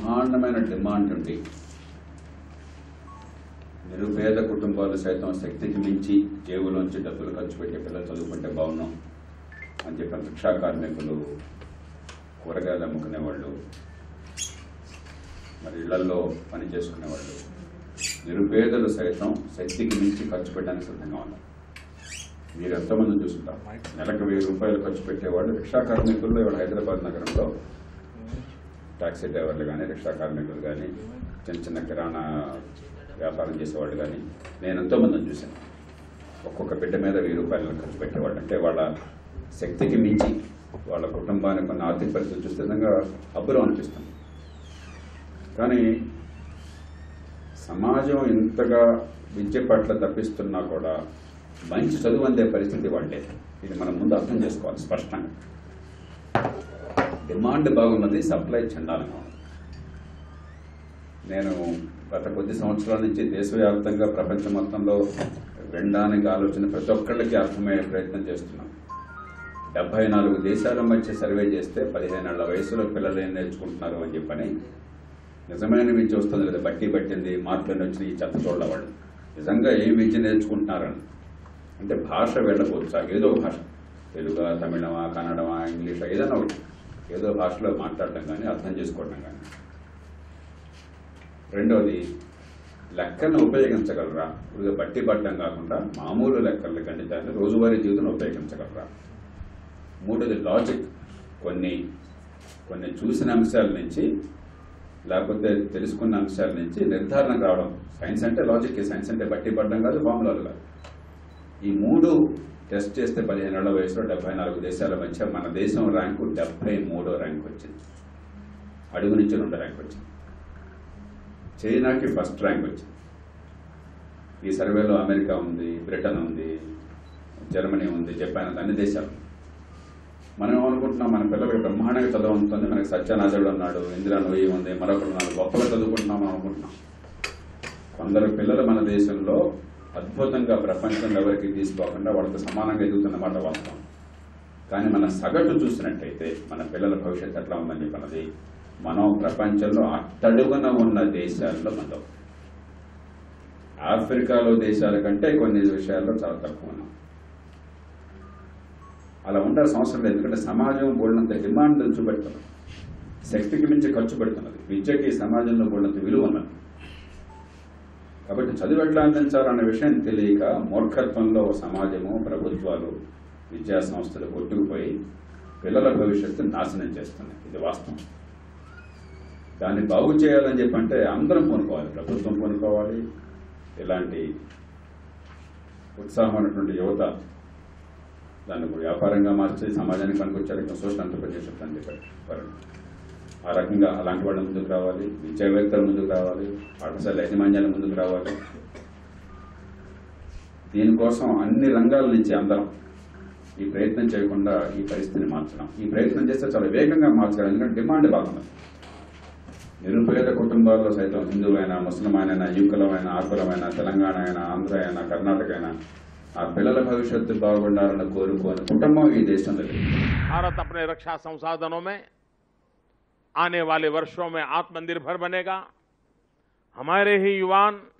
బ్రహ్మాండమైన డిమాండ్ ఉంది నిరుపేద కుటుంబాలు సైతం శక్తికి మించి జేబులోంచి డబ్బులు ఖర్చు పెట్టి పిల్లలు చదువుకుంటే బాగున్నాం అని చెప్పిన రిక్షా కార్మికులు కూరగాయలు అమ్ముకునేవాళ్ళు మరి ఇళ్లలో పని చేసుకునేవాళ్ళు నిరుపేదలు సైతం శక్తికి మించి ఖర్చు పెట్టడానికి సిద్ధంగా ఉన్నారు మీరు ఎంతమంది చూస్తుంటారు నెలకు వెయ్యి రూపాయలు ఖర్చు పెట్టేవాళ్ళు రిక్షా కార్మికుల్లో ఇవాళ హైదరాబాద్ నగరంలో టాక్సీ డ్రైవర్లు కానీ రిక్షా కార్మికులు కానీ చిన్న చిన్న కిరాణా వ్యాపారం చేసేవాళ్ళు కానీ నేను ఎంతోమందిని చూశాను ఒక్కొక్క బిడ్డ మీద వెయ్యి రూపాయలు ఖర్చు పెట్టేవాళ్ళు అంటే వాళ్ళ శక్తికి మించి వాళ్ళ కుటుంబానికి ఉన్న ఆర్థిక పరిస్థితులు చూస్తే నిజంగా అబ్బురం అనిపిస్తుంది కానీ సమాజం ఇంతగా విద్య పట్ల తప్పిస్తున్నా కూడా మంచి చదువు అందే పరిస్థితి వాళ్ళే ఇది మనం ముందు అర్థం చేసుకోవాలి స్పష్టంగా డిమాండ్ బాగున్నది సప్లై చండాలంగా ఉంది నేను గత కొద్ది సంవత్సరాల నుంచి దేశవ్యాప్తంగా ప్రపంచం మొత్తంలో వినడానికి ఆలోచన ప్రతి ఒక్కళ్ళకి అర్థమయ్యే ప్రయత్నం చేస్తున్నాం డెబ్బై నాలుగు దేశాల మధ్య సర్వే చేస్తే పదిహేనేళ్ల వయసులో పిల్లలు ఏం నేర్చుకుంటున్నారు అని చెప్పని నిజమైన విద్య వస్తుంది లేదా బట్టి పట్టింది మార్కులు వచ్చిన ఈ చెత్త చూడాల వాళ్ళు నిజంగా ఏం విద్య నేర్చుకుంటున్నారని అంటే భాష వెళ్ళకపోవచ్చు ఏదో భాష తెలుగా తమిళమా కన్నడమా ఇంగ్లీషా ఏదైనా ఒకటి ఏదో భాషలో మాట్లాడటం కానీ అర్థం చేసుకోవడం కానీ రెండవది లెక్కలను ఉపయోగించగలరా ఇప్పుడు బట్టి పట్టడం కాకుండా మామూలు లెక్కల గణితాన్ని రోజువారీ జీవితంలో ఉపయోగించగలరా మూడోది లాజిక్ కొన్ని కొన్ని చూసిన అంశాల నుంచి లేకపోతే తెలుసుకున్న అంశాల నుంచి నిర్ధారణ రావడం సైన్స్ అంటే లాజిక్ సైన్స్ అంటే బట్టి పడడం కాదు ఫార్ములాలు కాదు ఈ మూడు టెస్ట్ చేస్తే పదిహేను ఏళ్ల వయసులో డెబ్బై నాలుగు దేశాల మధ్య మన దేశం ర్యాంకు డెబ్బై మూడో ర్యాంక్ వచ్చింది అడుగు నుంచి రెండో ర్యాంక్ వచ్చింది చైనాకి ఫస్ట్ ర్యాంక్ వచ్చింది ఈ సర్వేలో అమెరికా ఉంది బ్రిటన్ ఉంది జర్మనీ ఉంది జపాన్ ఉంది అన్ని దేశాలు మనం ఏమనుకుంటున్నాం మన పిల్లలకి బ్రహ్మాండంగా చదవంతుంది మనకి సత్యనాథుడు ఉన్నాడు ఇందిరా నోయి ఉంది మరొకడు ఉన్నాడు గొప్పగా చదువుకుంటున్నాం మనం అనుకుంటున్నాం కొందరు పిల్లలు మన దేశంలో అద్భుతంగా ప్రపంచంలో ఎవరికి తీసుకోకుండా వాళ్ళతో సమానంగా ఎదుగుతున్నమాట వాస్తవం కానీ మన సగటు చూసినట్టయితే మన పిల్లల భవిష్యత్తు ఎట్లా ఉందని చెప్పినది మనం ప్రపంచంలో అట్టడుగున ఉన్న దేశాల్లో మనం ఆఫ్రికాలో దేశాల కంటే కొన్ని విషయాల్లో చాలా తక్కువ ఉన్నాం అలా ఉండాల్సిన అవసరం లేదు ఎందుకంటే సమాజం బోడినంత డిమాండ్ చూపెడుతున్నది శక్తికి మించి ఖర్చు పెడుతున్నది విద్యకి సమాజంలో బోడినంత విలువ ఉన్నది కాబట్టి చదువు ఎట్లా అందించాలన్న విషయం తెలియక మూర్ఖత్వంలో సమాజము ప్రభుత్వాలు విద్యా సంస్థలు కొట్టుకుపోయి పిల్లల భవిష్యత్తు నాశనం చేస్తున్నాయి ఇది వాస్తవం దాన్ని బాగు చేయాలని చెప్పంటే అందరం పూనుకోవాలి ప్రభుత్వం పూనుకోవాలి ఇలాంటి ఉత్సాహమైనటువంటి యువత దాన్ని ఒక వ్యాపారంగా మార్చి సమాజానికి పనికొచ్చారు సోషల్ ఎంటర్ప్రైజర్షిప్ అని చెప్పారు ఆ రకంగా అలాంటి వాళ్ళ ముందుకు రావాలి విద్యావేత్తల ముందుకు రావాలి పాఠశాల యాజమాన్యాల ముందుకు రావాలి దీనికోసం అన్ని రంగాల నుంచి అందరం ఈ ప్రయత్నం చేయకుండా ఈ పరిస్థితిని మార్చడం ఈ ప్రయత్నం చేస్తే చాలా వేగంగా మార్చగలం ఎందుకంటే డిమాండ్ బాగుంది నిరుపేద కుటుంబాల్లో సైతం హిందువైనా ముస్లిమైనా యువకులమైన ఆకులమైన తెలంగాణ అయినా ఆంధ్ర అయినా కర్ణాటక అయినా ఆ పిల్లల భవిష్యత్తు బాగుండాలని కోరుకోని కుటుంబం ఈ దేశంలో లేదు भारत अपने रक्षा संसाधनों में आने वाले वर्षों में आत्मनिर्भर बनेगा हमारे ही युवान